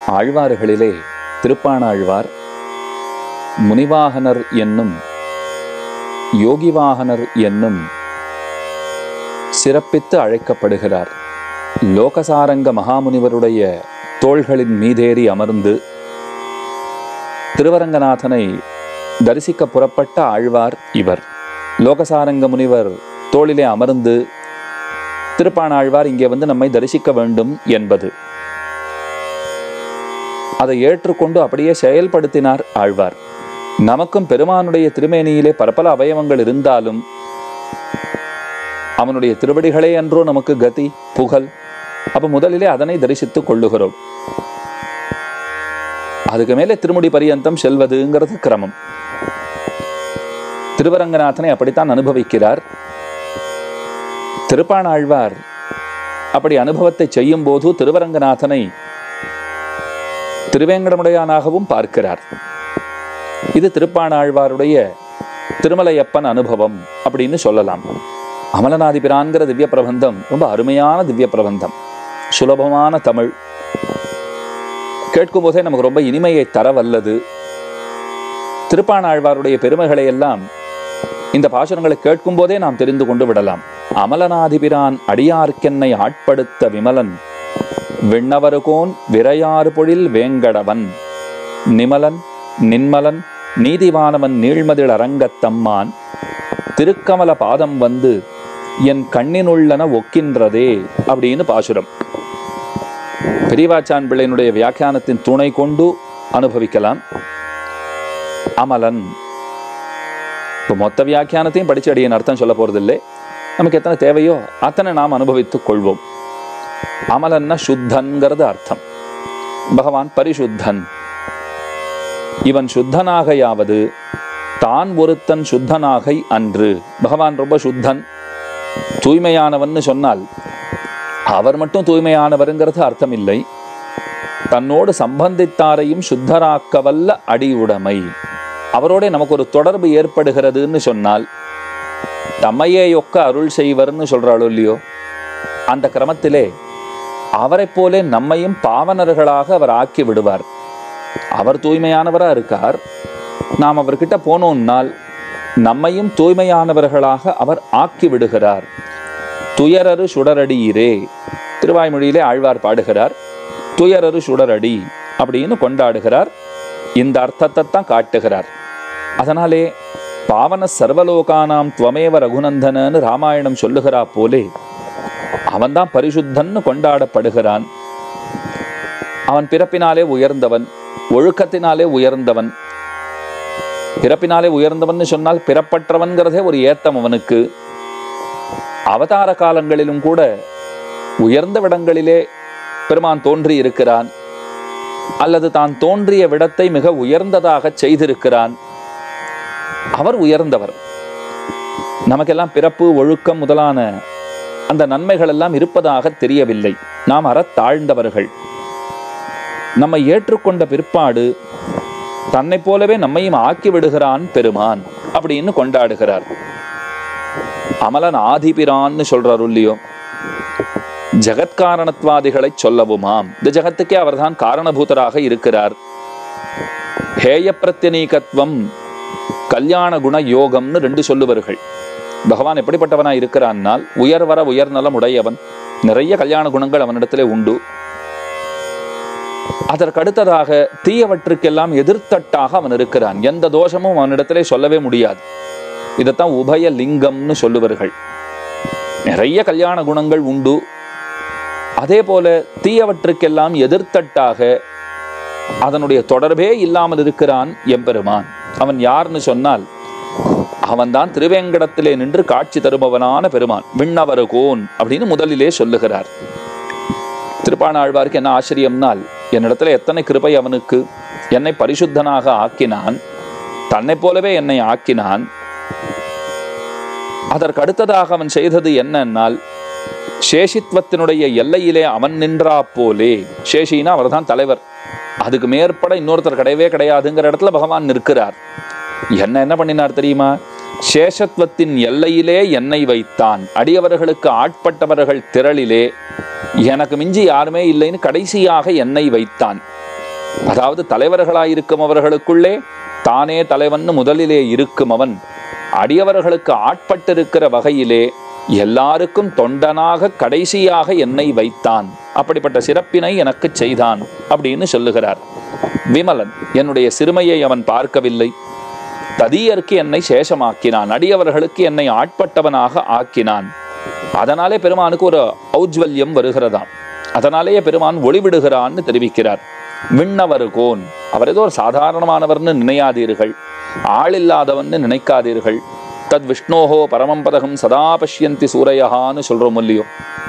ஆழ்வார்களிலே திருப்பாணாழ்வார் முனிவாகனர் என்னும் யோகிவாகனர் என்னும் சிறப்பித்து அழைக்கப்படுகிறார் லோகசாரங்க மகாமுனிவருடைய தோள்களின் மீதேறி அமர்ந்து திருவரங்கநாதனை தரிசிக்க புறப்பட்ட ஆழ்வார் இவர் லோகசாரங்க முனிவர் தோளிலே அமர்ந்து திருப்பாணாழ்வார் இங்கே வந்து நம்மை தரிசிக்க வேண்டும் என்பது அதை ஏற்றுக்கொண்டு அப்படியே செயல்படுத்தினார் ஆழ்வார் நமக்கும் பெருமானுடைய திருமேனியிலே பரப்பல அவயவங்கள் இருந்தாலும் அவனுடைய திருவடிகளே அன்றோ நமக்கு கதி புகழ் அப்ப முதலிலே அதனை தரிசித்துக் கொள்ளுகிறோம் அதுக்கு மேலே திருமுடி பரியந்தம் செல்வதுங்கிறது கிரமம் திருவரங்கநாதனை அப்படித்தான் அனுபவிக்கிறார் திருப்பாணாழ்வார் அப்படி அனுபவத்தை செய்யும் போது திருவரங்கநாதனை திருவேங்கடமுடையானாகவும் பார்க்கிறார் இது திருப்பாணாழ்வாருடைய திருமலையப்பன் அனுபவம் அப்படின்னு சொல்லலாம் அமலநாதிபிரான்கிற திவ்ய பிரபந்தம் ரொம்ப அருமையான திவ்ய பிரபந்தம் சுலபமான தமிழ் கேட்கும் போதே நமக்கு ரொம்ப இனிமையை தர வல்லது திருப்பாணாழ்வாருடைய பெருமைகளை எல்லாம் இந்த பாசுரங்களை கேட்கும் போதே நாம் தெரிந்து கொண்டு விடலாம் அமலநாதிபிரான் அடியார்க்கென்னை ஆட்படுத்த விமலன் விண்ணவருகோன் விரையாறு பொழில் வேங்கடவன் நிமலன் நின்மலன் நீதிவானவன் நீழ்மதில் அரங்கத்தம்மான் திருக்கமல பாதம் வந்து என் கண்ணினுள்ளன ஒக்கின்றதே அப்படின்னு பாசுரம் பெரியவாச்சான் பிள்ளையினுடைய வியாக்கியானத்தின் துணை கொண்டு அனுபவிக்கலாம் அமலன் இப்போ மொத்த வியாக்கியானத்தையும் படிச்சு அடியின் அர்த்தம் சொல்ல போறதில்லை நமக்கு எத்தனை தேவையோ அத்தனை நாம் அனுபவித்துக் கொள்வோம் அமலன்னா சுத்தன்கிறது அர்த்தம் பகவான் பரிசுத்தன் இவன் சுத்தனாகையாவது தான் ஒருத்தன் சுத்தனாகை அன்று பகவான் ரொம்ப சுத்தன் தூய்மையானவன்னு சொன்னால் அவர் மட்டும் தூய்மையானவருங்கிறது அர்த்தம் இல்லை தன்னோடு சம்பந்தித்தாரையும் சுத்தராக்க வல்ல அடியுடைமை அவரோட நமக்கு ஒரு தொடர்பு ஏற்படுகிறதுன்னு சொன்னால் தம்மையே ஒக்க அருள் செய்வர்னு சொல்றாளோ இல்லையோ அந்த கிரமத்திலே அவரைப் போலே நம்மையும் பாவனர்களாக அவர் ஆக்கி விடுவார் அவர் தூய்மையானவரா இருக்கார் நாம் அவர்கிட்ட போனோம்னால் நம்மையும் தூய்மையானவர்களாக அவர் ஆக்கி விடுகிறார் துயரரு சுடரடியிரே திருவாய்மொழியிலே ஆழ்வார் பாடுகிறார் துயரரு சுடரடி அப்படின்னு கொண்டாடுகிறார் இந்த அர்த்தத்தை தான் காட்டுகிறார் அதனாலே பாவன சர்வலோகானாம் துவமேவ ரகுநந்தனன்னு ராமாயணம் சொல்லுகிறா போலே அவன்தான் பரிசுத்தன்னு கொண்டாடப்படுகிறான் அவன் பிறப்பினாலே உயர்ந்தவன் ஒழுக்கத்தினாலே உயர்ந்தவன் பிறப்பினாலே உயர்ந்தவன் சொன்னால் பிறப்பற்றவன்கிறதே ஒரு ஏத்தம் அவனுக்கு அவதார காலங்களிலும் கூட உயர்ந்த விடங்களிலே பெருமான் தோன்றி இருக்கிறான் அல்லது தான் தோன்றிய விடத்தை மிக உயர்ந்ததாக செய்திருக்கிறான் அவர் உயர்ந்தவர் நமக்கெல்லாம் பிறப்பு ஒழுக்கம் முதலான அந்த நன்மைகள் எல்லாம் இருப்பதாக தெரியவில்லை நாம் அறத் தாழ்ந்தவர்கள் நம்மை ஏற்றுக்கொண்ட பிற்பாடு தன்னை போலவே நம்மையும் ஆக்கி விடுகிறான் பெருமான் அப்படின்னு கொண்டாடுகிறார் அமலன் ஆதிபிரான்னு சொல்றாரு இல்லையோ ஜகத்காரணத்வாதிகளை சொல்லவுமாம் இந்த ஜகத்துக்கே அவர்தான் காரணபூதராக இருக்கிறார் ஹேய பிரத்யநீகத்துவம் கல்யாண குண யோகம்னு ரெண்டு சொல்லுவார்கள் பகவான் எப்படிப்பட்டவனா இருக்கிறான்னால் உயர்வர உயர்நலம் உடையவன் நிறைய கல்யாண குணங்கள் அவனிடத்திலே உண்டு அதற்கடுத்ததாக தீயவற்றுக்கெல்லாம் எதிர்த்தட்டாக அவன் இருக்கிறான் எந்த தோஷமும் அவனிடத்திலே சொல்லவே முடியாது இதைத்தான் உபய லிங்கம்னு சொல்லுவார்கள் நிறைய கல்யாண குணங்கள் உண்டு அதே போல தீயவற்றுக்கெல்லாம் எதிர்த்தட்டாக அதனுடைய தொடர்பே இல்லாமல் இருக்கிறான் எம்பெருமான் அவன் யார்னு சொன்னால் அவன்தான் திருவேங்கடத்திலே நின்று காட்சி தருபவனான பெருமான் விண்ணவருகோன் அப்படின்னு முதலிலே சொல்லுகிறார் திருப்பாணாழ்வாருக்கு என்ன ஆச்சரியம்னால் என்னிடத்துல எத்தனை கிருபை அவனுக்கு என்னை பரிசுத்தனாக ஆக்கினான் தன்னை போலவே என்னை ஆக்கினான் அதற்கு அடுத்ததாக அவன் செய்தது என்னன்னால் சேஷித்வத்தினுடைய எல்லையிலே அவன் நின்றா போலே சேஷினா அவர்தான் தலைவர் அதுக்கு மேற்பட இன்னொருத்தர் கிடையவே கிடையாதுங்கிற இடத்துல பகவான் நிற்கிறார் என்ன என்ன பண்ணினார் தெரியுமா சேஷத்துவத்தின் எல்லையிலே என்னை வைத்தான் அடியவர்களுக்கு ஆட்பட்டவர்கள் திரளிலே எனக்கு மிஞ்சி யாருமே இல்லைன்னு கடைசியாக என்னை வைத்தான் அதாவது தலைவர்களாயிருக்கும் அவர்களுக்குள்ளே தானே தலைவன் முதலிலே இருக்கும் அவன் அடியவர்களுக்கு ஆட்பட்டிருக்கிற வகையிலே எல்லாருக்கும் தொண்டனாக கடைசியாக என்னை வைத்தான் அப்படிப்பட்ட சிறப்பினை எனக்கு செய்தான் அப்படின்னு சொல்லுகிறார் விமலன் என்னுடைய சிறுமையை அவன் பார்க்கவில்லை ததியருக்கு என்னை சேஷமாக்கினான் அடியவர்களுக்கு என்னை ஆட்பட்டவனாக ஆக்கினான் அதனாலே பெருமானுக்கு ஒரு ஔஜ்வல்யம் வருகிறதாம் அதனாலேயே பெருமான் ஒளிவிடுகிறான்னு தெரிவிக்கிறார் விண்ணவருகோன் அவர் ஏதோ ஒரு சாதாரணமானவர்னு நினையாதீர்கள் ஆளில்லாதவன்னு நினைக்காதீர்கள் தத் விஷ்ணோஹோ பரமம் பதகம் சதா பஷ்யந்தி சூரையகான்னு சொல்றோம் இல்லையோ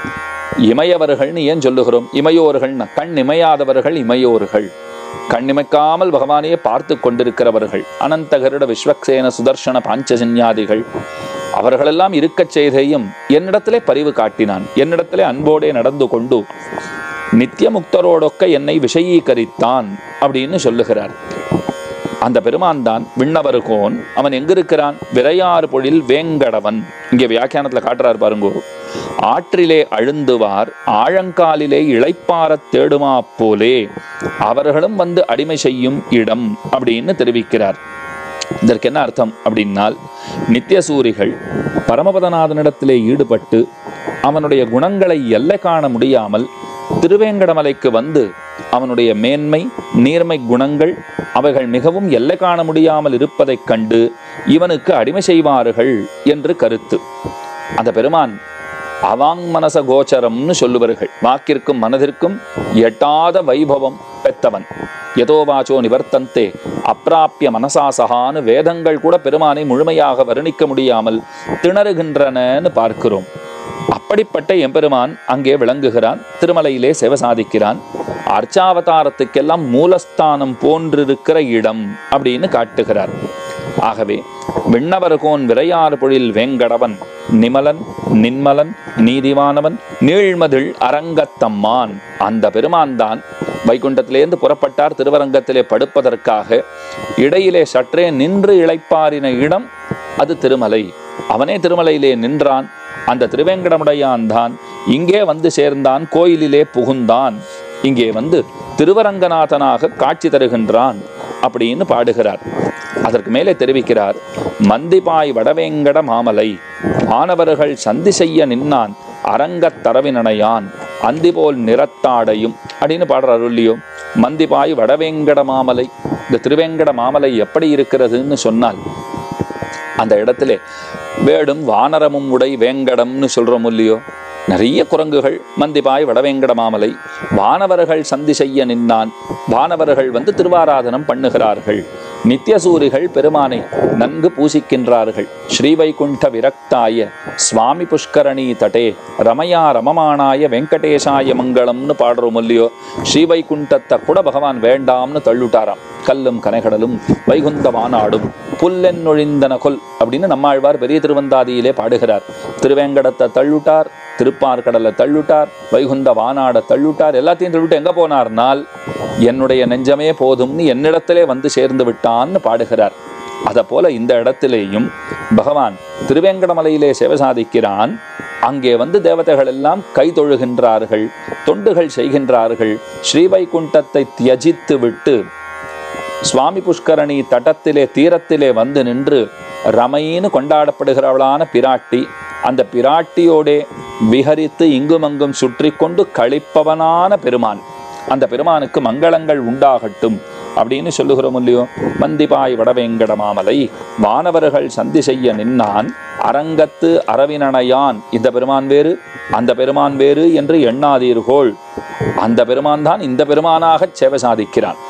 இமையவர்கள்னு ஏன் சொல்லுகிறோம் இமையோர்கள்னா கண் இமையாதவர்கள் இமையோர்கள் கண்ணிமைக்காமல் பகவானையே பார்த்து கொண்டிருக்கிறவர்கள் அனந்தகருட விஸ்வக்சேன சுதர்சன பாஞ்சஜன்யாதிகள் அவர்களெல்லாம் இருக்கச் செய்தையும் என்னிடத்திலே பரிவு காட்டினான் என்னிடத்திலே அன்போடே நடந்து கொண்டு நித்தியமுக்தரோடொக்க என்னை விஷயீகரித்தான் அப்படின்னு சொல்லுகிறார் அந்த பெருமான் தான் விண்ணவருகோன் அவன் எங்க இருக்கிறான் விரையாறு பொழில் வேங்கடவன் இங்கே வியாக்கியானத்துல காட்டுறார் பாருங்கோ ஆற்றிலே அழுந்துவார் ஆழங்காலிலே இளைப்பாரத் தேடுமா போலே அவர்களும் வந்து அடிமை செய்யும் இடம் அப்படின்னு தெரிவிக்கிறார் இதற்கு என்ன அர்த்தம் அப்படின்னால் நித்தியசூரிகள் பரமபதநாதனிடத்திலே ஈடுபட்டு அவனுடைய குணங்களை எல்லை காண முடியாமல் திருவேங்கடமலைக்கு வந்து அவனுடைய மேன்மை நீர்மை குணங்கள் அவைகள் மிகவும் எல்லை காண முடியாமல் இருப்பதைக் கண்டு இவனுக்கு அடிமை செய்வார்கள் என்று கருத்து அந்த பெருமான் அவாங் மனச கோச்சரம்னு சொல்லுவார்கள் வாக்கிற்கும் மனதிற்கும் எட்டாத வைபவம் பெத்தவன் எதோ வாச்சோ நிவர்த்தந்தே அப்பிராப்பிய மனசாசகான்னு வேதங்கள் கூட பெருமானை முழுமையாக வர்ணிக்க முடியாமல் திணறுகின்றனன்னு பார்க்கிறோம் அப்படிப்பட்ட எம்பெருமான் அங்கே விளங்குகிறான் திருமலையிலே சேவை சாதிக்கிறான் அர்ச்சாவதாரத்துக்கெல்லாம் மூலஸ்தானம் போன்றிருக்கிற இடம் அப்படின்னு காட்டுகிறார் ஆகவே விண்ணவர்கோன் விரையாறு பொழில் வேங்கடவன் நிமலன் நின்மலன் நீதிவானவன் நீழ்மதில் அரங்கத்தம்மான் அந்த பெருமான் தான் வைகுண்டத்திலேருந்து புறப்பட்டார் திருவரங்கத்திலே படுப்பதற்காக இடையிலே சற்றே நின்று இளைப்பாரின இடம் அது திருமலை அவனே திருமலையிலே நின்றான் அந்த திருவேங்கடமுடையான் தான் இங்கே வந்து சேர்ந்தான் கோயிலிலே புகுந்தான் இங்கே வந்து திருவரங்கநாதனாக காட்சி தருகின்றான் அப்படின்னு பாடுகிறார் அதற்கு மேலே தெரிவிக்கிறார் மந்திபாய் வடவேங்கட மாமலை மாணவர்கள் சந்தி செய்ய நின்னான் அரங்கத் தரவினனையான் அந்திபோல் நிறத்தாடையும் அப்படின்னு பாடுறாரு இல்லையோ மந்திபாய் வடவேங்கட மாமலை இந்த திருவேங்கட மாமலை எப்படி இருக்கிறதுன்னு சொன்னால் அந்த இடத்துல வேடும் வானரமும் உடை வேங்கடம்னு சொல்றோம் இல்லையோ நிறைய குரங்குகள் மந்திபாய் வடவேங்கட மாமலை வானவர்கள் சந்தி செய்ய நின்னான் வானவர்கள் வந்து திருவாராதனம் பண்ணுகிறார்கள் நித்தியசூரிகள் பெருமானை நன்கு பூசிக்கின்றார்கள் ஸ்ரீவைகுண்ட விரக்தாய சுவாமி புஷ்கரணி தட்டே ரமயா ரமமானாய வெங்கடேசாய மங்களம்னு பாடுறோம் இல்லையோ ஸ்ரீவைகுண்டத்தை கூட பகவான் வேண்டாம்னு தள்ளுட்டாராம் கல்லும் கனைகடலும் வைகுந்த வானாடும் புல்லென்னொழிந்தன கொல் அப்படின்னு நம்மாழ்வார் பெரிய திருவந்தாதியிலே பாடுகிறார் திருவேங்கடத்தை தள்ளுட்டார் திருப்பார்கடலை தள்ளுட்டார் வைகுந்த வானாட தள்ளுட்டார் எல்லாத்தையும் தள்ளிவிட்டு எங்க போனார்னால் என்னுடைய நெஞ்சமே போதும்னு என்னிடத்திலே வந்து சேர்ந்து விட்டான்னு பாடுகிறார் அதை போல இந்த இடத்திலேயும் பகவான் திருவேங்கடமலையிலே சேவை சாதிக்கிறான் அங்கே வந்து தேவதைகள் எல்லாம் கை தொழுகின்றார்கள் தொண்டுகள் செய்கின்றார்கள் ஸ்ரீவைகுண்டத்தை தியஜித்து விட்டு சுவாமி புஷ்கரணி தட்டத்திலே தீரத்திலே வந்து நின்று ரமைன்னு கொண்டாடப்படுகிறவளான பிராட்டி அந்த பிராட்டியோடே விஹரித்து இங்குமங்கும் சுற்றி கொண்டு கழிப்பவனான பெருமான் அந்த பெருமானுக்கு மங்களங்கள் உண்டாகட்டும் அப்படின்னு சொல்லுகிறோம் இல்லையோ மந்திபாய் வடவேங்கட மாமலை வானவர்கள் சந்தி செய்ய நின்னான் அரங்கத்து அரவினனையான் இந்த பெருமான் வேறு அந்த பெருமான் வேறு என்று எண்ணாதீர்கோள் அந்த பெருமான் தான் இந்த பெருமானாகச் சேவை சாதிக்கிறான்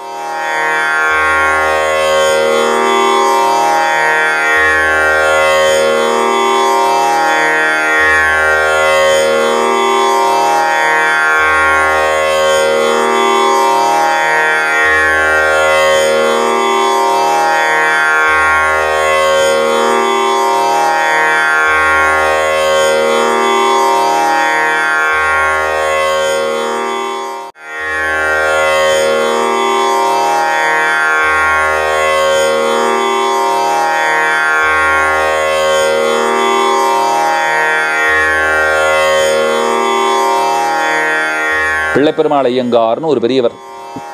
பிள்ளைப்பெருமாள் ஐயங்கார்னு ஒரு பெரியவர்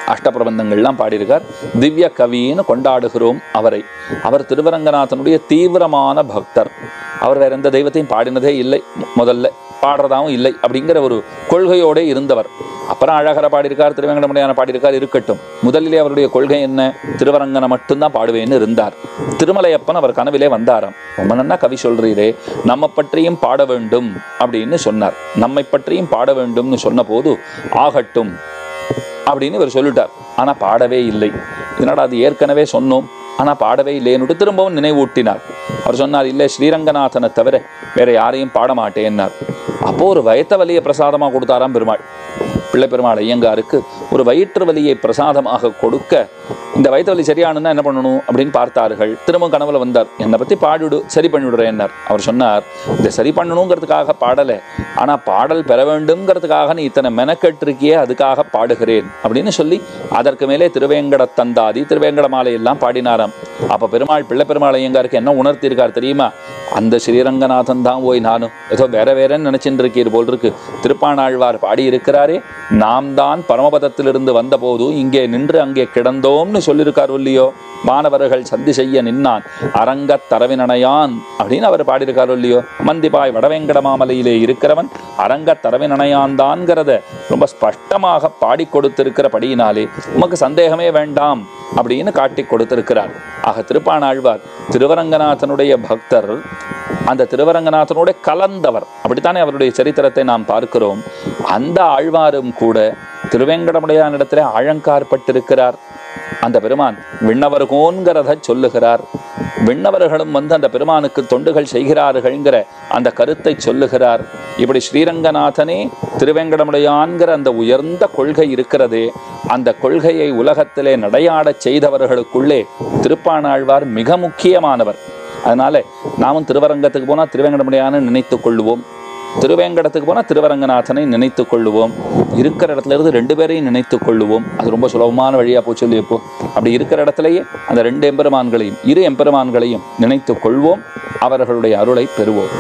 அஷ்டபிரபந்தங்கள்லாம் பாடியிருக்கார் திவ்ய கவின்னு கொண்டாடுகிறோம் அவரை அவர் திருவரங்கநாதனுடைய தீவிரமான பக்தர் அவர் வேற எந்த தெய்வத்தையும் பாடினதே இல்லை மு- முதல்ல பாடுறதாவும் இல்லை அப்படிங்கிற ஒரு கொள்கையோட இருந்தவர் அப்புறம் அழகரை பாடியிருக்கார் திருவேங்கடமுடையான பாடியிருக்கார் இருக்கட்டும் முதலிலே அவருடைய கொள்கை என்ன திருவரங்கனை மட்டும்தான் பாடுவேன்னு இருந்தார் திருமலையப்பன் அவர் கனவிலே வந்தாராம் ரொம்ப நன்னா கவி சொல்றீரே நம்ம பற்றியும் பாட வேண்டும் அப்படின்னு சொன்னார் நம்மை பற்றியும் பாட வேண்டும்னு சொன்ன போது ஆகட்டும் அப்படின்னு இவர் சொல்லிட்டார் ஆனா பாடவே இல்லை இதனால அது ஏற்கனவே சொன்னோம் ஆனா பாடவே இல்லைன்னு திரும்பவும் நினைவூட்டினார் அவர் சொன்னார் இல்லை ஸ்ரீரங்கநாதனை தவிர வேற யாரையும் பாட மாட்டேன்னார் அப்போ ஒரு வயத்த வலியை பிரசாதமா கொடுத்தாராம் பெருமாள் பிள்ளை பெருமாள் ஐயங்காருக்கு ஒரு வயிற்று வலியை பிரசாதமாக கொடுக்க இந்த வயிற்று வலி சரியானுன்னா என்ன பண்ணணும் அப்படின்னு பார்த்தார்கள் திரும்ப கனவுல வந்தார் என்னை பத்தி பாடிடு சரி பண்ணிவிடுறேன்னார் அவர் சொன்னார் இதை சரி பண்ணணுங்கிறதுக்காக பாடலை ஆனா பாடல் பெற வேண்டும்ங்கிறதுக்காக நீ இத்தனை மெனக்கெட்டிருக்கியே அதுக்காக பாடுகிறேன் அப்படின்னு சொல்லி அதற்கு மேலே திருவேங்கட தந்தாதி திருவேங்கட மாலை எல்லாம் பாடினாராம் அப்ப பெருமாள் பிள்ளை பெருமாள் ஐயங்காருக்கு என்ன உணர்த்தியிருக்கார் தெரியுமா அந்த ஸ்ரீரங்கநாதன் தான் போய் நானும் ஏதோ வேற வேறன்னு நினைச்சுட்டு இருக்கீர் போல் இருக்கு திருப்பாணாழ்வார் பாடி இருக்கிறாரே நாம் தான் பரமபதத்திலிருந்து வந்தபோது இங்கே நின்று அங்கே கிடந்தோம்னு சொல்லியிருக்கார் இல்லையோ மாணவர்கள் சந்தி செய்ய நின்னான் அரங்கத் தரவினணையான் அப்படின்னு அவர் பாடியிருக்காரோ இல்லையோ மந்திபாய் வடவேங்கட மாமலையிலே இருக்கிறவன் அரங்கத் தரவினணையான் தான்ங்கிறத ரொம்ப ஸ்பஷ்டமாக பாடி கொடுத்திருக்கிறபடியினாலே உமக்கு சந்தேகமே வேண்டாம் அப்படின்னு காட்டி கொடுத்திருக்கிறார் ஆக திருப்பாணாழ்வார் திருவரங்கநாதனுடைய பக்தர் அந்த திருவரங்கநாதனோட கலந்தவர் அப்படித்தானே அவருடைய சரித்திரத்தை நாம் பார்க்கிறோம் அந்த ஆழ்வாரும் கூட திருவேங்கடமுடையானிடத்திலே ஆழங்காற்பட்டிருக்கிறார் அந்த பெருமான் விண்ணவர்கோன்கிறத சொல்லுகிறார் விண்ணவர்களும் வந்து அந்த பெருமானுக்கு தொண்டுகள் செய்கிறார்கள்ங்கிற அந்த கருத்தை சொல்லுகிறார் இப்படி ஸ்ரீரங்கநாதனே திருவேங்கடமுடையான்கிற அந்த உயர்ந்த கொள்கை இருக்கிறதே அந்த கொள்கையை உலகத்திலே நடையாடச் செய்தவர்களுக்குள்ளே திருப்பாணாழ்வார் மிக முக்கியமானவர் அதனால நாமும் திருவரங்கத்துக்கு போனால் திருவேங்கடமுடையான்னு நினைத்துக் கொள்ளுவோம் திருவேங்கடத்துக்கு போனால் திருவரங்கநாதனை நினைத்துக் கொள்ளுவோம் இருக்கிற இடத்துல இருந்து ரெண்டு பேரையும் நினைத்துக் கொள்ளுவோம் அது ரொம்ப சுலபமான வழியா போச்சு இல்லையா இப்போ அப்படி இருக்கிற இடத்துலயே அந்த ரெண்டு எம்பெருமான்களையும் இரு எம்பெருமான்களையும் நினைத்துக் கொள்வோம் அவர்களுடைய அருளை பெறுவோம்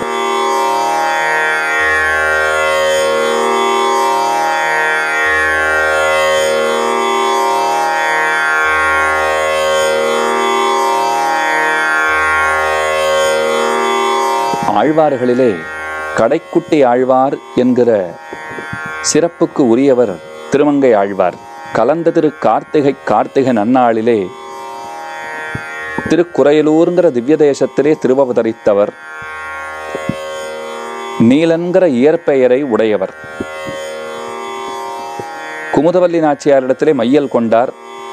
ஆழ்வார்களிலே கடைக்குட்டி ஆழ்வார் என்கிற சிறப்புக்கு உரியவர் திருமங்கை ஆழ்வார் கலந்த திரு கார்த்திகை கார்த்திகை நன்னாளிலே திருக்குறையலூருங்கிற திவ்ய தேசத்திலே திருவவதரித்தவர் நீலன்கிற இயற்பெயரை உடையவர் குமுதவல்லி நாச்சியாரிடத்திலே மையல் கொண்டார்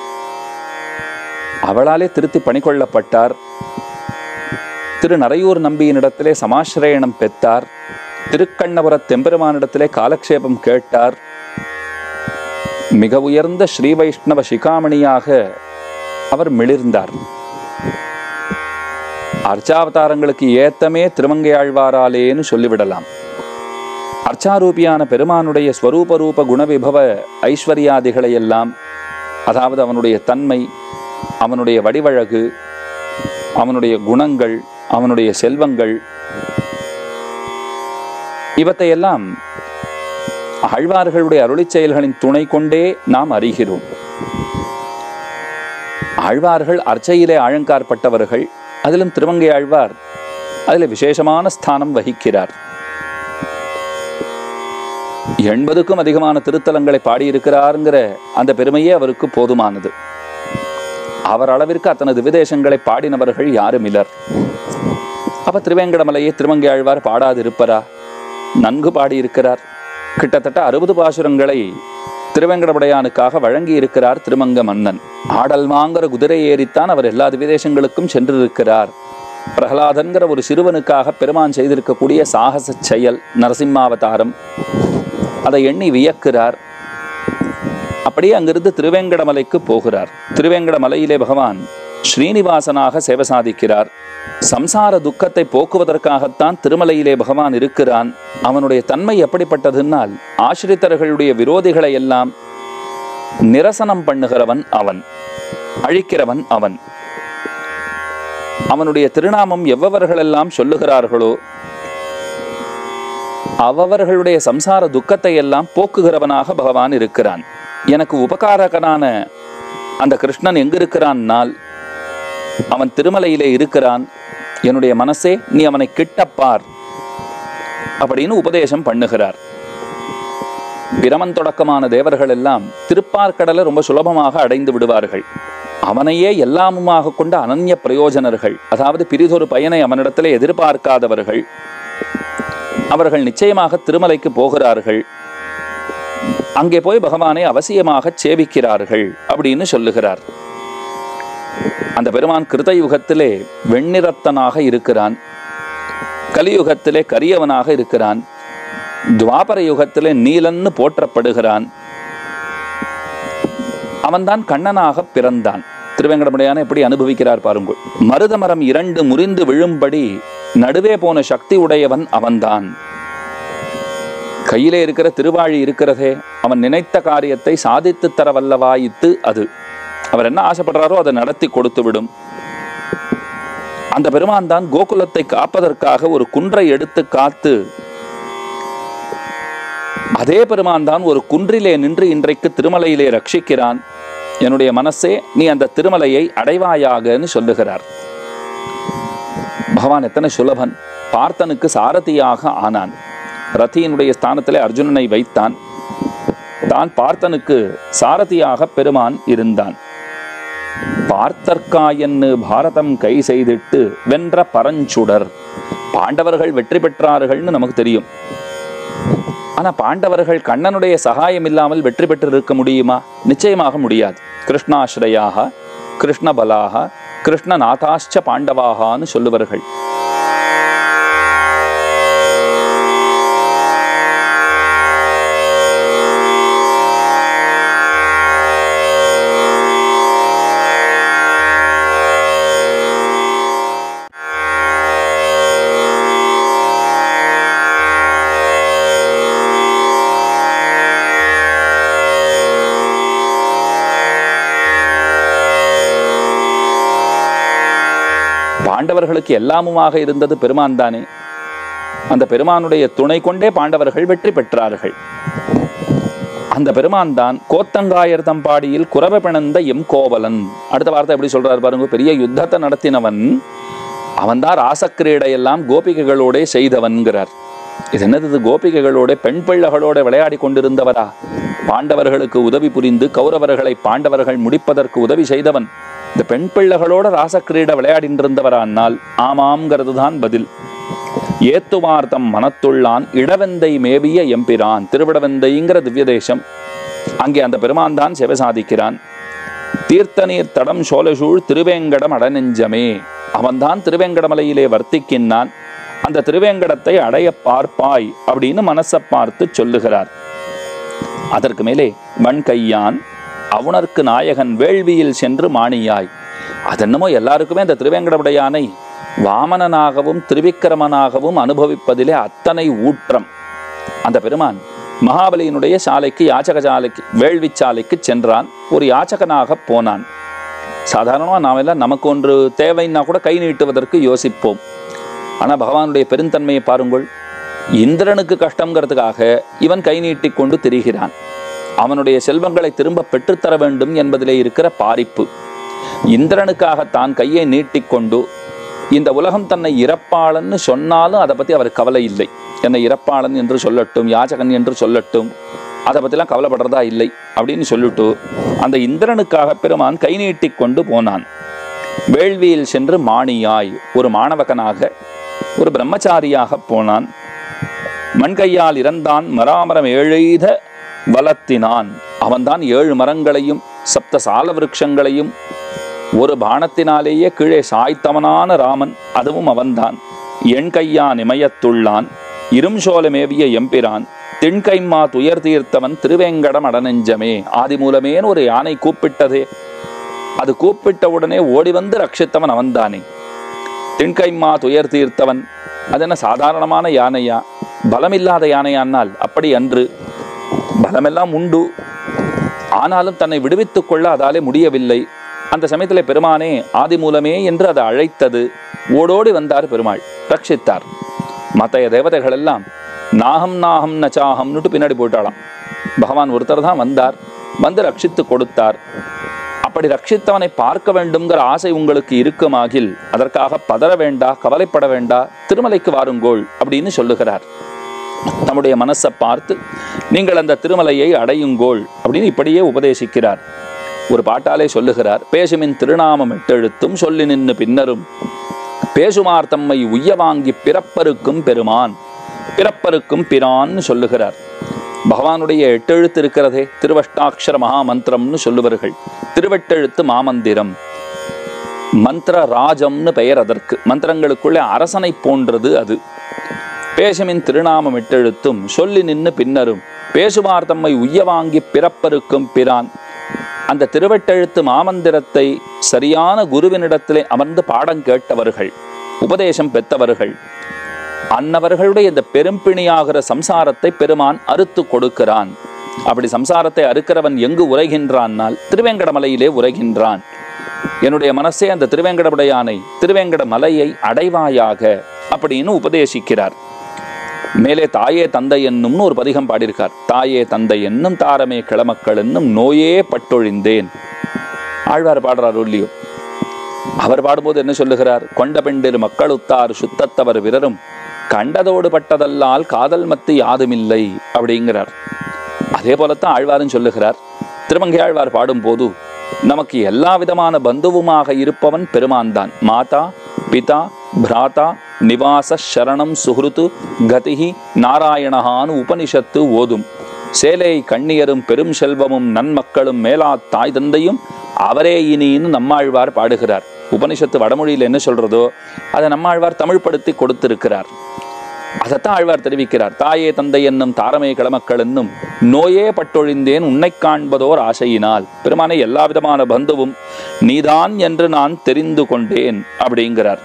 அவளாலே திருத்தி பணிகொள்ளப்பட்டார் திரு நரையூர் நம்பியினிடத்திலே சமாசிரயணம் பெற்றார் திருக்கண்ணபுர தெம்பெருமானிடத்திலே காலக்ஷேபம் கேட்டார் மிக உயர்ந்த ஸ்ரீ வைஷ்ணவ சிகாமணியாக அவர் மிளிர்ந்தார் அர்ச்சாவதாரங்களுக்கு ஏத்தமே திருமங்கையாழ்வாராலேன்னு சொல்லிவிடலாம் அர்ச்சாரூபியான பெருமானுடைய ஸ்வரூப ரூப குணவிபவ ஐஸ்வர்யாதிகளை எல்லாம் அதாவது அவனுடைய தன்மை அவனுடைய வடிவழகு அவனுடைய குணங்கள் அவனுடைய செல்வங்கள் இவற்றையெல்லாம் ஆழ்வார்களுடைய அருளிச் செயல்களின் துணை கொண்டே நாம் அறிகிறோம் ஆழ்வார்கள் அர்ச்சையிலே ஆழங்காற்பட்டவர்கள் அதிலும் திருமங்கை ஆழ்வார் அதில் விசேஷமான ஸ்தானம் வகிக்கிறார் எண்பதுக்கும் அதிகமான திருத்தலங்களை பாடியிருக்கிறாருங்கிற அந்த பெருமையே அவருக்கு போதுமானது அவர் அளவிற்கு அத்தனை விதேசங்களை பாடினவர்கள் யாரும் இலர் அப்ப திருவேங்கடமலையை திருமங்கை ஆழ்வார் பாடாதிருப்பரா நன்கு பாடியிருக்கிறார் கிட்டத்தட்ட அறுபது பாசுரங்களை திருவேங்கடமுடையானுக்காக வழங்கி இருக்கிறார் திருமங்க மன்னன் ஆடல் வாங்குற குதிரை ஏறித்தான் அவர் எல்லா விதேசங்களுக்கும் சென்றிருக்கிறார் பிரகலாதன்கிற ஒரு சிறுவனுக்காக பெருமான் செய்திருக்கக்கூடிய சாகச செயல் நரசிம்மாவதாரம் அதை எண்ணி வியக்கிறார் அப்படியே அங்கிருந்து திருவேங்கடமலைக்கு போகிறார் திருவேங்கடமலையிலே பகவான் ஸ்ரீனிவாசனாக சேவை சாதிக்கிறார் சம்சார துக்கத்தை போக்குவதற்காகத்தான் திருமலையிலே பகவான் இருக்கிறான் அவனுடைய தன்மை எப்படிப்பட்டதுன்னால் ஆசிரித்தர்களுடைய விரோதிகளை எல்லாம் நிரசனம் பண்ணுகிறவன் அவன் அழிக்கிறவன் அவன் அவனுடைய திருநாமம் எவ்வவர்களெல்லாம் சொல்லுகிறார்களோ அவர்களுடைய சம்சார துக்கத்தை எல்லாம் போக்குகிறவனாக பகவான் இருக்கிறான் எனக்கு உபகாரகனான அந்த கிருஷ்ணன் எங்க இருக்கிறான்னால் அவன் திருமலையிலே இருக்கிறான் என்னுடைய மனசே நீ அவனை கிட்டப்பார் அப்படின்னு உபதேசம் பண்ணுகிறார் பிரமன் தொடக்கமான தேவர்கள் எல்லாம் திருப்பார்கடலை ரொம்ப சுலபமாக அடைந்து விடுவார்கள் அவனையே எல்லாமுமாக கொண்ட அனன்ய பிரயோஜனர்கள் அதாவது பிரிதொரு பயனை அவனிடத்திலே எதிர்பார்க்காதவர்கள் அவர்கள் நிச்சயமாக திருமலைக்கு போகிறார்கள் அங்கே போய் பகவானை அவசியமாக சேவிக்கிறார்கள் அப்படின்னு சொல்லுகிறார் அந்த பெருமான் கிருத யுகத்திலே வெண்ணிறத்தனாக இருக்கிறான் கலியுகத்திலே கரியவனாக இருக்கிறான் துவாபர யுகத்திலே நீலன்னு போற்றப்படுகிறான் அவன்தான் கண்ணனாக பிறந்தான் திருவேங்கடமுடையான எப்படி அனுபவிக்கிறார் பாருங்கள் மருத மரம் இரண்டு முறிந்து விழும்படி நடுவே போன சக்தி உடையவன் அவன்தான் கையிலே இருக்கிற திருவாழி இருக்கிறதே அவன் நினைத்த காரியத்தை சாதித்து தர வல்லவாயித்து அது அவர் என்ன ஆசைப்படுறாரோ அதை நடத்தி கொடுத்து விடும் அந்த பெருமான் தான் கோகுலத்தை காப்பதற்காக ஒரு குன்றை எடுத்து காத்து அதே பெருமான் தான் ஒரு குன்றிலே நின்று இன்றைக்கு திருமலையிலே ரட்சிக்கிறான் என்னுடைய மனசே நீ அந்த திருமலையை அடைவாயாகன்னு சொல்லுகிறார் பகவான் எத்தனை சுலபன் பார்த்தனுக்கு சாரதியாக ஆனான் ரதியினுடைய ஸ்தானத்திலே அர்ஜுனனை வைத்தான் தான் பார்த்தனுக்கு சாரதியாக பெருமான் இருந்தான் பார்த்தற்காயன்னு பாரதம் கை செய்திட்டு வென்ற பரஞ்சுடர் பாண்டவர்கள் வெற்றி பெற்றார்கள்னு நமக்கு தெரியும் ஆனா பாண்டவர்கள் கண்ணனுடைய சகாயம் இல்லாமல் வெற்றி பெற்று இருக்க முடியுமா நிச்சயமாக முடியாது கிருஷ்ணாஸ்ரயாக கிருஷ்ணபலாக கிருஷ்ணநாதாஷ்ச பாண்டவாகான்னு சொல்லுவார்கள் பாண்டவர்களுக்கு எல்லாமுமாக இருந்தது பெருமான் தானே அந்த பெருமானுடைய துணை கொண்டே பாண்டவர்கள் வெற்றி பெற்றார்கள் அந்த பெருமான் தான் கோத்தங்காயர் தம்பாடியில் குறவ பிணந்த எம் கோவலன் அடுத்த வார்த்தை எப்படி சொல்றாரு பாருங்க பெரிய யுத்தத்தை நடத்தினவன் அவன்தான் ராசக்கிரீடையெல்லாம் கோபிகைகளோட செய்தவன்கிறார் இது என்னது இது கோபிகைகளோட பெண் பிள்ளைகளோட விளையாடி கொண்டிருந்தவரா பாண்டவர்களுக்கு உதவி புரிந்து கௌரவர்களை பாண்டவர்கள் முடிப்பதற்கு உதவி செய்தவன் இந்த பெண் பிள்ளைகளோட ராசக்கிரீட விளையாடிட்டு இருந்தவரானால் ஆமாம்ங்கிறது தான் பதில் ஏத்துவார்த்தம் மனத்துள்ளான் இடவெந்தை மேவிய எம்பிரான் திருவிடவெந்தைங்கிற திவ்ய தேசம் அங்கே அந்த பெருமான் தான் செவ சாதிக்கிறான் தீர்த்த நீர் தடம் சோழசூழ் திருவேங்கடம் அடநெஞ்சமே அவன்தான் திருவேங்கடமலையிலே வர்த்திக்கின்றான் அந்த திருவேங்கடத்தை அடைய பார்ப்பாய் அப்படின்னு மனசை பார்த்து சொல்லுகிறார் அதற்கு மேலே வன்கையான் அவுணர்க்கு நாயகன் வேள்வியில் சென்று மாணியாய் அதென்னமோ எல்லாருக்குமே அந்த திருவேங்கடமுடையானை வாமனனாகவும் திருவிக்கிரமனாகவும் அனுபவிப்பதிலே அத்தனை ஊற்றம் அந்த பெருமான் மகாபலியினுடைய சாலைக்கு யாச்சக சாலைக்கு வேள்வி சாலைக்கு சென்றான் ஒரு யாச்சகனாக போனான் சாதாரணமாக நாம் எல்லாம் நமக்கு ஒன்று தேவைன்னா கூட கை நீட்டுவதற்கு யோசிப்போம் ஆனால் பகவானுடைய பெருந்தன்மையை பாருங்கள் இந்திரனுக்கு கஷ்டங்கிறதுக்காக இவன் கை நீட்டி கொண்டு திரிகிறான் அவனுடைய செல்வங்களை திரும்ப பெற்றுத்தர வேண்டும் என்பதிலே இருக்கிற பாரிப்பு இந்திரனுக்காக தான் கையை நீட்டிக்கொண்டு இந்த உலகம் தன்னை இறப்பாளன்னு சொன்னாலும் அதை பற்றி அவர் கவலை இல்லை என்னை இறப்பாளன் என்று சொல்லட்டும் யாச்சகன் என்று சொல்லட்டும் அதை பற்றிலாம் கவலைப்படுறதா இல்லை அப்படின்னு சொல்லிட்டு அந்த இந்திரனுக்காக பெருமான் கை நீட்டி கொண்டு போனான் வேள்வியில் சென்று மாணியாய் ஒரு மாணவகனாக ஒரு பிரம்மச்சாரியாக போனான் மண்கையால் இறந்தான் மராமரம் ஏழெய்த வளத்தினான் அவன்தான் ஏழு மரங்களையும் சப்த சால விருட்சங்களையும் ஒரு பானத்தினாலேயே கீழே சாய்த்தவனான ராமன் அதுவும் அவன்தான் என் கையான் இமயத்துள்ளான் இரும் சோலமேவிய எம்பிரான் திண்கைம்மா துயர் தீர்த்தவன் திருவேங்கடம் அடநெஞ்சமே ஆதி மூலமேன்னு ஒரு யானை கூப்பிட்டதே அது கூப்பிட்ட உடனே ஓடி வந்து ரட்சித்தவன் அவன்தானே திண்கைம்மா துயர் தீர்த்தவன் அது என்ன சாதாரணமான யானையா பலமில்லாத யானையானால் அப்படி அன்று பலமெல்லாம் உண்டு ஆனாலும் தன்னை விடுவித்துக் கொள்ள அதாலே முடியவில்லை அந்த சமயத்தில் பெருமானே ஆதி மூலமே என்று அதை அழைத்தது ஓடோடி வந்தார் பெருமாள் ரட்சித்தார் மற்ற தேவதைகள் எல்லாம் நாகம் நாகம் நச்சாகம்னுட்டு பின்னாடி போட்டாளாம் பகவான் ஒருத்தர் தான் வந்தார் வந்து ரட்சித்து கொடுத்தார் அப்படி ரட்சித்தவனை பார்க்க வேண்டும்ங்கிற ஆசை உங்களுக்கு இருக்குமாகில் அதற்காக பதற வேண்டா கவலைப்பட வேண்டா திருமலைக்கு வாருங்கோள் அப்படின்னு சொல்லுகிறார் நம்முடைய மனசை பார்த்து நீங்கள் அந்த திருமலையை அடையுங்கோள் அப்படின்னு இப்படியே உபதேசிக்கிறார் ஒரு பாட்டாலே சொல்லுகிறார் பேசுமின் திருநாமம் எட்டெழுத்தும் சொல்லி நின்று பின்னரும் பேசுமார் தம்மை உய்ய வாங்கி பிறப்பருக்கும் பெருமான் பிறப்பருக்கும் பிரான்னு சொல்லுகிறார் பகவானுடைய எட்டெழுத்து இருக்கிறதே திருவஷ்டாட்சர மகாமந்திரம்னு சொல்லுவார்கள் திருவெட்டெழுத்து மாமந்திரம் மந்திர ராஜம்னு பெயர் அதற்கு மந்திரங்களுக்குள்ளே அரசனை போன்றது அது பேசுமின் திருநாமம் எட்டெழுத்தும் சொல்லி நின்று பின்னரும் பேசுமார் தம்மை உய்ய வாங்கி பிறப்பருக்கும் பிரான் அந்த திருவெட்டெழுத்து மாமந்திரத்தை சரியான குருவினிடத்திலே அமர்ந்து பாடம் கேட்டவர்கள் உபதேசம் பெற்றவர்கள் அன்னவர்களுடைய இந்த பெரும்பிணியாகிற சம்சாரத்தை பெருமான் அறுத்து கொடுக்கிறான் அப்படி சம்சாரத்தை அறுக்கிறவன் எங்கு உரைகின்றான்னால் திருவேங்கடமலையிலே உரைகின்றான் என்னுடைய மனசே அந்த திருவேங்கடமுடையானை திருவேங்கட மலையை அடைவாயாக அப்படின்னு உபதேசிக்கிறார் மேலே தாயே தந்தை என்னும்னு ஒரு பதிகம் பாடியிருக்கார் தாயே தந்தை என்னும் தாரமே கிளமக்கள் என்னும் நோயே பட்டொழிந்தேன் ஆழ்வார் பாடுறார் இல்லையோ அவர் பாடும்போது என்ன சொல்லுகிறார் கொண்ட பெண்டிரு மக்களுத்தார் சுத்தத்தவர் விரரும் கண்டதோடு பட்டதல்லால் காதல் மத்து யாதுமில்லை அப்படிங்கிறார் அதே போலத்தான் ஆழ்வாரும் சொல்லுகிறார் திருமங்கை ஆழ்வார் பாடும்போது நமக்கு எல்லா விதமான பந்துவுமாக இருப்பவன் பெருமான் தான் மாதா பிதா பிராதா நிவாச சரணம் சுஹ்ருத்து கதிஹி நாராயணஹான்னு உபனிஷத்து ஓதும் சேலை கண்ணியரும் பெரும் செல்வமும் நன்மக்களும் மேலா தாய் தந்தையும் அவரே இனின்னு நம்மாழ்வார் பாடுகிறார் உபனிஷத்து வடமொழியில் என்ன சொல்றதோ அதை நம்மாழ்வார் தமிழ்படுத்தி கொடுத்திருக்கிறார் அதைத்தான் ஆழ்வார் தெரிவிக்கிறார் தாயே தந்தை என்னும் தாரமே கிளமக்கள் என்னும் நோயே பட்டொழிந்தேன் உன்னை காண்பதோர் ஆசையினால் பெருமானை எல்லா விதமான பந்துவும் நீதான் என்று நான் தெரிந்து கொண்டேன் அப்படிங்கிறார்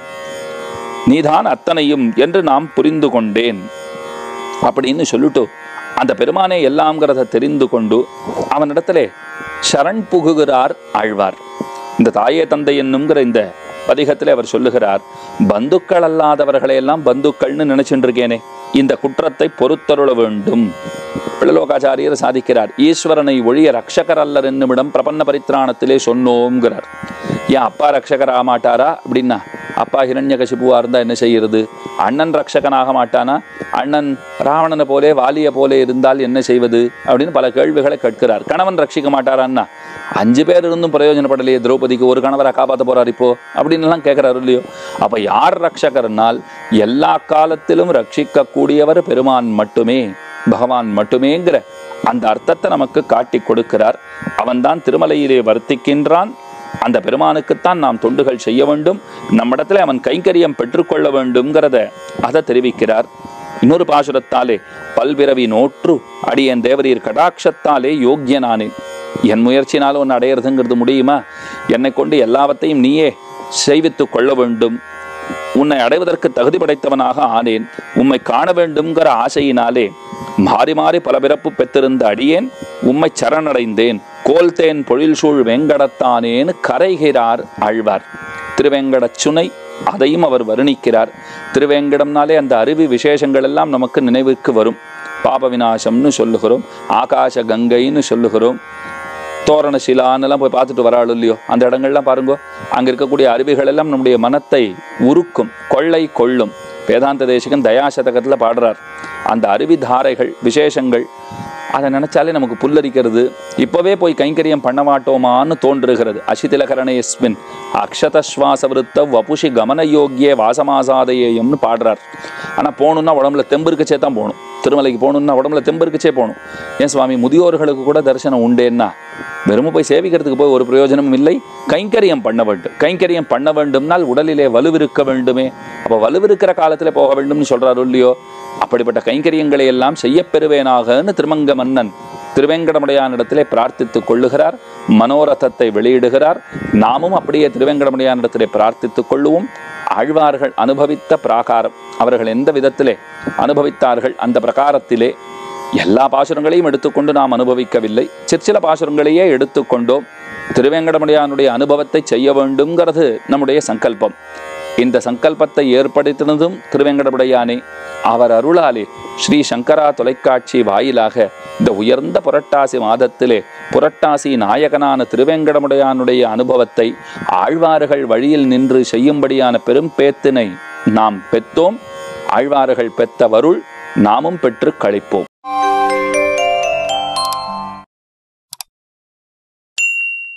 நீதான் அத்தனையும் என்று நாம் புரிந்து கொண்டேன் அப்படின்னு சொல்லிட்டு அந்த பெருமானே எல்லாம்ங்கிறத தெரிந்து கொண்டு அவனிடத்திலே சரண் புகுகிறார் ஆழ்வார் இந்த தாயே தந்தை என்னுங்கிற இந்த பதிகத்திலே அவர் சொல்லுகிறார் பந்துக்கள் அல்லாதவர்களை எல்லாம் பந்துக்கள்னு நினைச்சுட்டு இருக்கேனே இந்த குற்றத்தை பொறுத்தருள வேண்டும் பிள்ளலோகாச்சாரியர் சாதிக்கிறார் ஈஸ்வரனை ஒழிய ரக்ஷகர் அல்லர் என்னுமிடம் பிரபன்ன பரித்ராணத்திலே சொன்னோங்கிறார் ஏன் அப்பா ரக்ஷகர் ஆக மாட்டாரா அப்படின்னா அப்பா ஹிரண்ய கசிபுவா இருந்தா என்ன செய்யறது அண்ணன் ரக்ஷகனாக மாட்டானா அண்ணன் ராவணனை போலே வாலிய போலே இருந்தால் என்ன செய்வது அப்படின்னு பல கேள்விகளை கேட்கிறார் கணவன் ரட்சிக்க மாட்டாரான்னா அஞ்சு பேர் இருந்தும் பிரயோஜனப்படலையே திரௌபதிக்கு ஒரு கணவரை காப்பாற்ற போறார் இப்போ அப்படின்னு எல்லாம் கேட்கிறாரு இல்லையோ அப்ப யார் ரக்ஷகர்னால் எல்லா காலத்திலும் ரட்சிக்க கூடியவர் பெருமான் மட்டுமே பகவான் மட்டுமேங்கிற அந்த அர்த்தத்தை நமக்கு காட்டி கொடுக்கிறார் அவன்தான் திருமலையிலே வர்த்திக்கின்றான் அந்த பெருமானுக்குத்தான் நாம் தொண்டுகள் செய்ய வேண்டும் நம்மிடத்துல அவன் கைங்கரியம் பெற்றுக்கொள்ள வேண்டும்ங்கிறத அதை தெரிவிக்கிறார் இன்னொரு பாசுரத்தாலே பல்பிறவி நோற்று அடியன் தேவரீர் கடாட்சத்தாலே யோக்கியனானேன் என் முயற்சினால ஒன்று அடையிறதுங்கிறது முடியுமா என்னை கொண்டு எல்லாவற்றையும் நீயே செய்வித்து கொள்ள வேண்டும் உன்னை அடைவதற்கு தகுதி படைத்தவனாக ஆனேன் உம்மை காண வேண்டும்ங்கிற ஆசையினாலே மாறி மாறி பல பிறப்பு பெற்றிருந்த அடியேன் உம்மை சரணடைந்தேன் கோல்தேன் பொழில் சூழ் வெங்கடத்தானேன்னு கரைகிறார் ஆழ்வார் திருவேங்கடச் சுனை அதையும் அவர் வர்ணிக்கிறார் திருவேங்கடம்னாலே அந்த அருவி விசேஷங்கள் எல்லாம் நமக்கு நினைவுக்கு வரும் பாப விநாசம்னு சொல்லுகிறோம் ஆகாச கங்கைன்னு சொல்லுகிறோம் தோரண சிலான்னெல்லாம் போய் பார்த்துட்டு வராள் இல்லையோ அந்த இடங்கள்லாம் பாருங்கோ அங்கே இருக்கக்கூடிய அருவிகள் எல்லாம் நம்முடைய மனத்தை உருக்கும் கொள்ளை கொள்ளும் வேதாந்த தேசிகன் தயாசதகத்தில் பாடுறார் அந்த அருவி தாரைகள் விசேஷங்கள் அதை நினைச்சாலே நமக்கு புல்லரிக்கிறது இப்போவே போய் கைங்கரியம் பண்ண மாட்டோமான்னு தோன்றுகிறது அசிதிலகரணேஸ்மின் அக்ஷதஸ்வாச விருத்த வபுஷி கமனயோக்கிய வாசமாசாதையம்னு பாடுறார் ஆனால் போகணுன்னா உடம்புல தெம்பிருக்கச்சே தான் போகணும் திருமலைக்கு போகணுன்னா உடம்புல தெம்பிருக்கச்சே போகணும் ஏன் சுவாமி முதியோர்களுக்கு கூட தரிசனம் உண்டேன்னா வெறும் போய் சேவிக்கிறதுக்கு போய் ஒரு பிரயோஜனமும் இல்லை கைங்கரியம் பண்ண வேண்டும் கைங்கரியம் பண்ண வேண்டும்னால் உடலிலே வலுவிருக்க வேண்டுமே அப்போ வலுவிருக்கிற காலத்தில் போக வேண்டும்னு சொல்றாரு இல்லையோ அப்படிப்பட்ட கைங்கரியங்களை எல்லாம் செய்யப் பெறுவேனாகன்னு திருமங்க மன்னன் திருவேங்கடமுடையானிடத்திலே பிரார்த்தித்துக் கொள்ளுகிறார் மனோரதத்தை வெளியிடுகிறார் நாமும் அப்படியே திருவேங்கடமுடையானிடத்திலே பிரார்த்தித்துக் கொள்ளுவோம் ஆழ்வார்கள் அனுபவித்த பிராகாரம் அவர்கள் எந்த விதத்திலே அனுபவித்தார்கள் அந்த பிரகாரத்திலே எல்லா பாசுரங்களையும் எடுத்துக்கொண்டு நாம் அனுபவிக்கவில்லை சிற்சில பாசுரங்களையே எடுத்துக்கொண்டோம் திருவேங்கடமுடையானுடைய அனுபவத்தை செய்ய வேண்டும்ங்கிறது நம்முடைய சங்கல்பம் இந்த சங்கல்பத்தை ஏற்படுத்தினதும் திருவேங்கடமுடையானே அவர் அருளாலே ஸ்ரீ சங்கரா தொலைக்காட்சி வாயிலாக இந்த உயர்ந்த புரட்டாசி மாதத்திலே புரட்டாசி நாயகனான திருவேங்கடமுடையானுடைய அனுபவத்தை ஆழ்வார்கள் வழியில் நின்று செய்யும்படியான பெரும் பேத்தினை நாம் பெற்றோம் ஆழ்வார்கள் பெற்ற வருள் நாமும் பெற்று கழிப்போம்